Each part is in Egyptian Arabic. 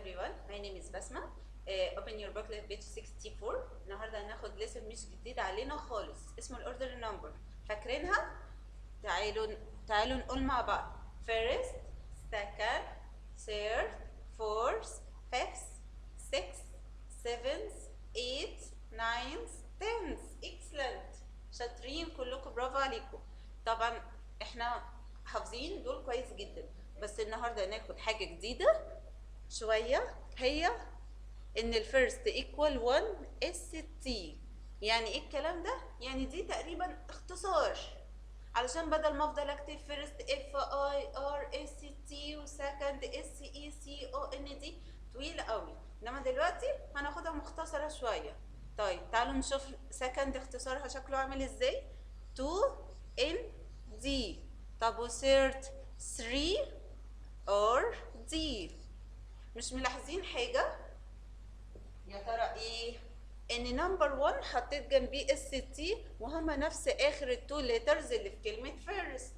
everyone. My name is Basma. Uh, open your booklet page 64. النهارده هناخد ليسن مش جديد علينا خالص اسمه الاوردر نمبر فاكرينها؟ تعالوا تعالوا نقول مع بعض first, second, third, fourth, fifth, sixth, seventh, eighth, ninth, tenth. Excellent. شاطرين كلكم برافو عليكم. طبعا احنا حافظين دول كويس جدا بس النهارده هناخد حاجه جديده شويه هي ان الفيرست ايكوال 1 اس تي يعني ايه الكلام ده يعني دي تقريبا اختصار علشان بدل ما افضل اكتب فيرست اف اي ار اس تي وسكند اس اي سي او ان دي طويله قوي انما دلوقتي هناخدها مختصره شويه طيب تعالوا نشوف سكند اختصارها شكله عامل ازاي 2 ان دي طب وثيرد 3 اور دي مش ملاحظين حاجه يا ترى ايه ان نمبر 1 حطيت جنبيه اس تي وهما نفس اخر التو ليترز اللي في كلمه فيرست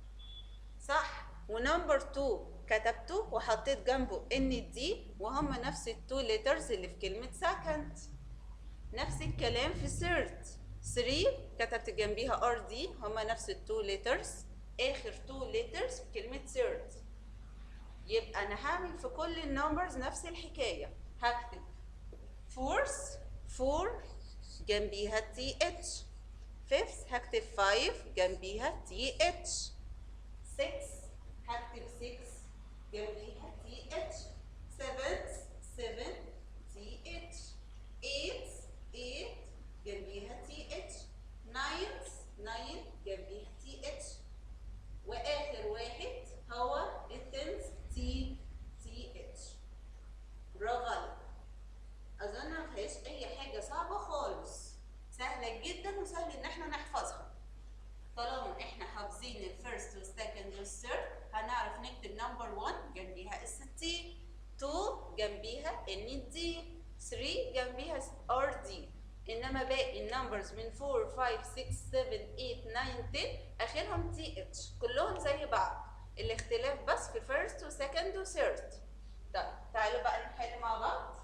صح ونمبر 2 كتبته وحطيت جنبه ان دي وهما نفس التو ليترز اللي في كلمه سكند نفس الكلام في ثيرد 3 كتبت جنبيها ار دي هما نفس التو ليترز اخر تو ليترز في كلمه ثيرد يبقى انا هعمل في كل النمبرز نفس الحكايه هكتب فورث فور جنبيها تي اتش فيفث هكتب فايف جنبيها تي اتش سكس هكتب سكس جنبيها تي اتش سفنث سفن تي اتش ايت ايت جنبيها تي اتش ناينث ناين جنبيها تي اتش واخر واحد هو التنس تي تي اتش برافو عليك اظن ما فيهاش اي حاجه صعبه خالص سهله جدا وسهل ان احنا نحفظها طالما احنا حافظين الفيرست والسكند والثيرد هنعرف نكتب نمبر 1 جنبيها اس تي 2 جنبيها ان دي 3 جنبيها ار دي انما باقي النمبرز من 4 5 6 7 8 9 10 اخرهم تي اتش كلهم زي بعض الاختلاف بس في فيرست وسكند وثيرد طيب تعالوا بقى نحل مع بعض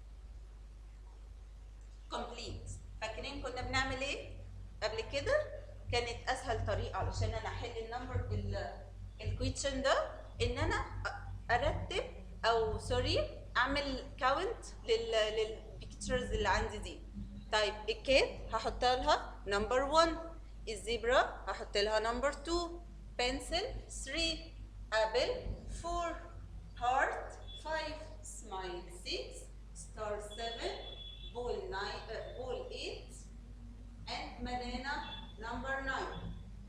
كومبليت فاكرين كنا بنعمل ايه قبل كده كانت اسهل طريقه علشان انا احل النمبر الكويتشن ده ان انا ارتب او سوري اعمل كاونت للبيكتشرز اللي عندي دي طيب الكات هحط لها نمبر 1 الزيبرا هحط لها نمبر 2 بنسل 3 ابل 4 هارت 5 سمايل 6 ستار 7 بول 9 بول 8 and banana number 9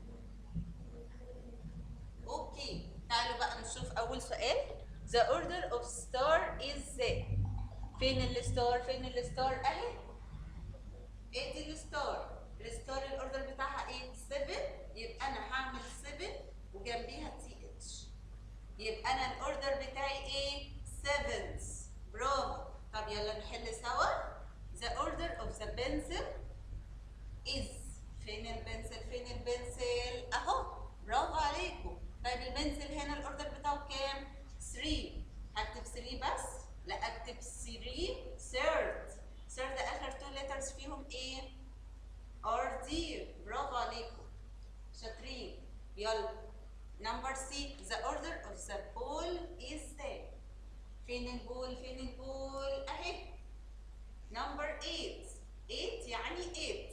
اوكي تعالوا بقى نشوف اول سؤال the order of star is Z فين الستار فين الستار اهي ايه دي الستار الستار الاوردر بتاعها ايه 7 يبقى انا هعمل 7 وجنبيها تي اتش يبقى انا الاوردر بتاعي ايه 7 برافو طب يلا نحل سوا the order of the pencil is فين البنسل فين البنسل اهو برافو عليكم طيب البنسل هنا الاوردر بتاعه كام 3 هكتب 3 بس لا اكتب 3 third third اخر تو letters فيهم ايه ار دي برافو عليكم شاطرين يلا نمبر سي the order of the ball is there فين البول فين البول اهي نمبر 8 8 يعني 8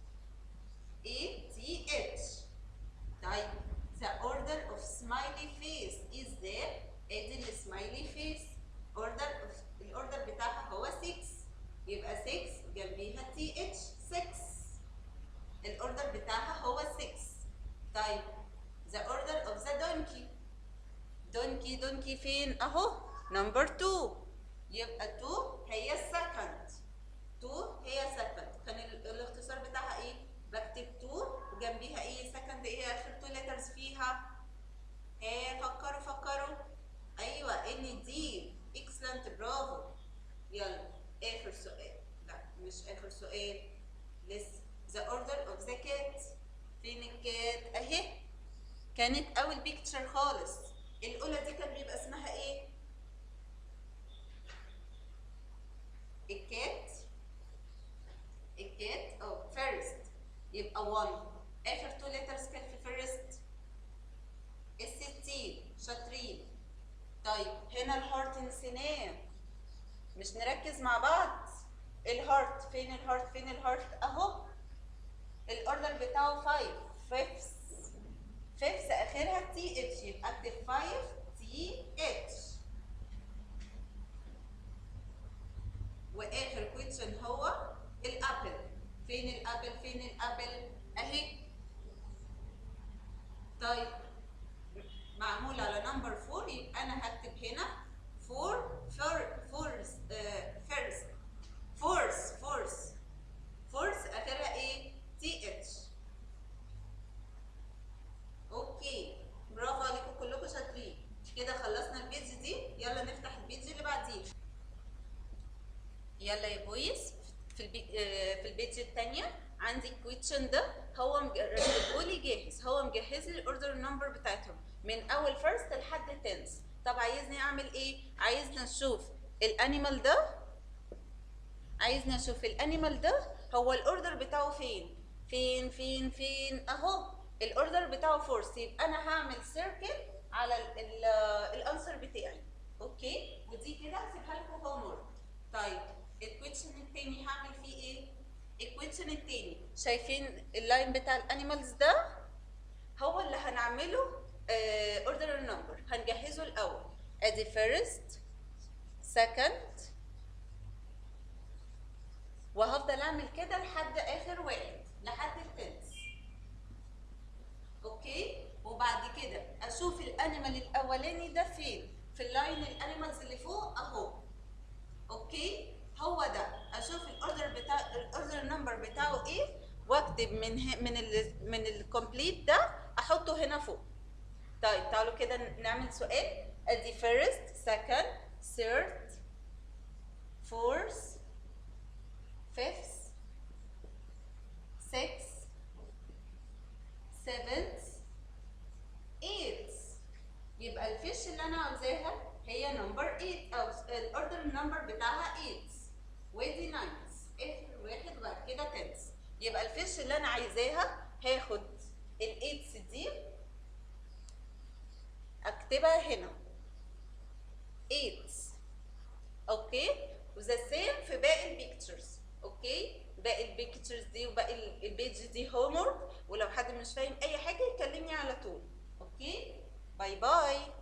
8 تي اتش طيب the order of smiley face is there ادي السمايلي فيس order of الاوردر بتاعها هو 6 يبقى 6 جنبيها تي اتش 6 الاوردر بتاعها هو 6 طيب the order of the donkey دونكي دونكي فين اهو نمبر 2 يبقى 2 هي السكند 2 هي سكند كان الاختصار بتاعها ايه بكتب 2 وجنبيها ايه سكند ايه اخر 2 ليترز فيها ايه فكروا فكروا ايوه ان دي اكسلنت برافو يلا اخر سؤال لا مش اخر سؤال لسه the order of the cat فين الكات اهي كانت اول بيكتشر خالص الاولى دي كان بيبقى اسمها ايه طيب هنا الهارت نسيناه مش نركز مع بعض الهارت فين الهارت فين الهارت اهو الاوردر بتاعه 5 فيفث فيفث اخرها تي اتش يبقى اكتب 5 تي اتش واخر كويشن هو الابل فين الابل فين الابل اهي طيب معمول على نمبر 4 يبقى انا هكتب هنا 4 فور فورس فيرست فورس فورس فورس اخرها ايه تي اتش اوكي برافو عليكم كلكم شاطرين كده خلصنا البيج دي يلا نفتح البيج اللي بعديه يلا يا بويز في البي... آه، في البيج الثانيه عندي الكويتشن ده هو مجهزهولي جاهز هو مجهز لي الاوردر نمبر بتاعتهم من اول فيرست لحد تنس طب عايزني اعمل ايه عايزنا نشوف الانيمال ده عايزنا نشوف الانيمال ده هو الاوردر بتاعه فين فين فين فين اهو الاوردر بتاعه فورس يبقى انا هعمل سيركل على الانسر بتاعي اوكي ودي كده هسيبها لكم هوم ورك طيب الكويشن التاني هعمل فيه ايه الكويشن التاني شايفين اللاين بتاع الانيمالز ده هو اللي هنعمله اوردر نمبر هنجهزه الاول ادي فيرست سكند وهفضل اعمل كده لحد اخر واحد لحد التنس اوكي وبعد كده اشوف الانيمال الاولاني ده فين في اللاين الانيمالز اللي فوق اهو اوكي هو ده اشوف الاوردر بتاع الاوردر نمبر بتاعه ايه واكتب من ه... من ال... من الكومبليت ده احطه هنا فوق طيب تعالوا كده نعمل سؤال ادي first second third fourth fifth sixth seventh eighth يبقى الفيش اللي انا عاوزاها هي نمبر 8 او الاوردر نمبر بتاعها 8 ودي 9 اخر واحد وبعد كده 10 يبقى الفيش اللي انا عايزاها هاخد ال 8 دي اكتبها هنا 8 اوكي وذا سيم في باقي البيكتشرز اوكي باقي البيكتشرز دي وباقي البيج دي هومورك ولو حد مش فاهم اي حاجه يكلمني على طول اوكي باي باي